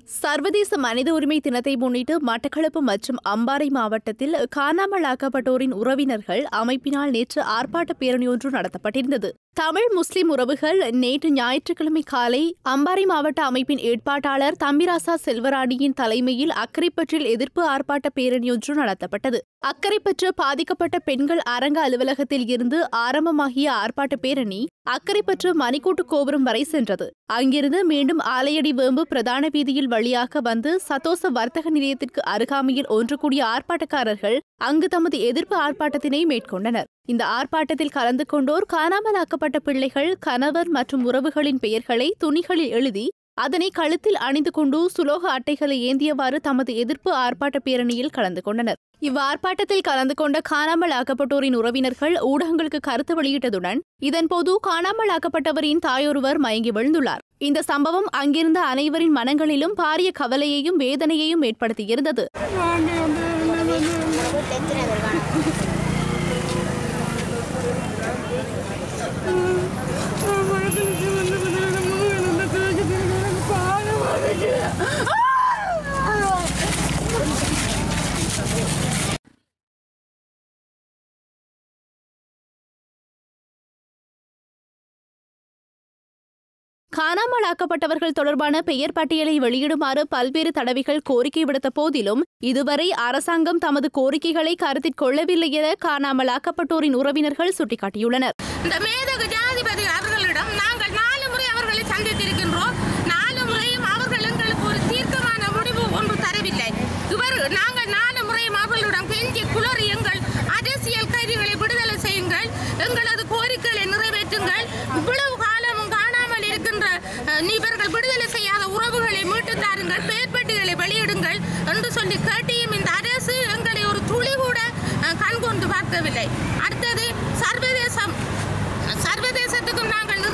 சர்வதேச மனித உரிமை தினத்தை முன்னிட்டு மட்டக்களப்பு மற்றும் அம்பாறை மாவட்டத்தில் காணாமலாக்கப்பட்டோரின் உறவினர்கள் அமைப்பினால் நேற்று ஆர்ப்பாட்ட பேரணியொன்று நடத்தப்பட்டிருந்தது தமிழ் முஸ்லிம் உறவுகள் நேற்று ஞாயிற்றுக்கிழமை காலை அம்பாறை மாவட்ட அமைப்பின் ஏற்பாட்டாளர் தம்பிராசா செல்வராணியின் தலைமையில் அக்கரைப்பற்றில் எதிர்ப்பு ஆர்ப்பாட்ட பேரணியொன்று நடத்தப்பட்டது அக்கரைப்பற்று பாதிக்கப்பட்ட பெண்கள் அரங்க அலுவலகத்தில் இருந்து ஆரம்பமாகிய ஆர்ப்பாட்ட பேரணி அக்கரைப்பற்று மணிக்கூட்டு கோபுரம் வரை சென்றது அங்கிருந்து மீண்டும் ஆலையடி வேம்பு பிரதான வீதியில் வழியாக வந்து சதோச வர்த்தக நிலையத்திற்கு அருகாமையில் ஒன்று கூடிய ஆர்ப்பாட்டக்காரர்கள் அங்கு தமது எதிர்ப்பு ஆர்ப்பாட்டத்தினை மேற்கொண்டனர் இந்த ஆர்ப்பாட்டத்தில் கலந்து கொண்டோர் காணாமலாக்கப்பட்ட பிள்ளைகள் கணவர் மற்றும் உறவுகளின் பெயர்களை துணிகளில் எழுதி அதனை கழுத்தில் அணிந்து கொண்டு சுலோக அட்டைகளை ஏந்தியவாறு தமது எதிர்ப்பு ஆர்ப்பாட்ட பேரணியில் கலந்து கொண்டனர் இவ்வார்ப்பாட்டத்தில் கலந்து கொண்ட காணாமல் ஆக்கப்பட்டோரின் உறவினர்கள் ஊடகங்களுக்கு கருத்து வெளியிட்டதுடன் இதன்போது காணாமல் ஆக்கப்பட்டவரின் தாயொருவர் மயங்கி விழுந்துள்ளார் இந்த சம்பவம் அங்கிருந்த அனைவரின் மனங்களிலும் பாரிய கவலையையும் வேதனையையும் ஏற்படுத்தியிருந்தது காணாமல் ஆக்கப்பட்டவர்கள் தொடர்பான பெயர் பட்டியலை வெளியிடுமாறு பல்வேறு தடவைகள் கோரிக்கை விடுத்த போதிலும் இதுவரை அரசாங்கம் தமது கோரிக்கைகளை கருத்தில் கொள்ளவில்லை என காணாமல் ஆக்கப்பட்டோரின் உறவினர்கள் சுட்டிக்காட்டியுள்ளனர் இந்த மேதகு ஜனாதிபதி அவர்களிடம் நாங்கள் நாலு முறை அவர்களை சந்தித்திருக்கின்றோம் நாலு முறையும் அவர்கள் எங்களுக்கு ஒரு தீர்க்கமான முடிவு ஒன்று தரவில்லை இவர் நாங்கள் நாலு முறையும் அவர்களிடம் கெஞ்சி குளறி எங்கள் அரசியல் கைதிகளை விடுதலை செய்யுங்கள் எங்களது கோரிக்கைகளை நிறைவேற்றுங்கள் இவ்வளவு காலமும் காணாமல் இருக்கின்ற அஹ், இவர்கள் விடுதலை செய்யாத உறவுகளை மீட்டு தாருங்கள் பேர்பட்டிகளை வெளியிடுங்கள் என்று சொல்லி கேட்டியும் இந்த அரசு எங்களை ஒரு துளி கூட அஹ், கண்கொண்டு பார்க்கவில்லை அடுத்தது சர்வதேசம் சர்வதேசத்துக்கும் நாங்கள்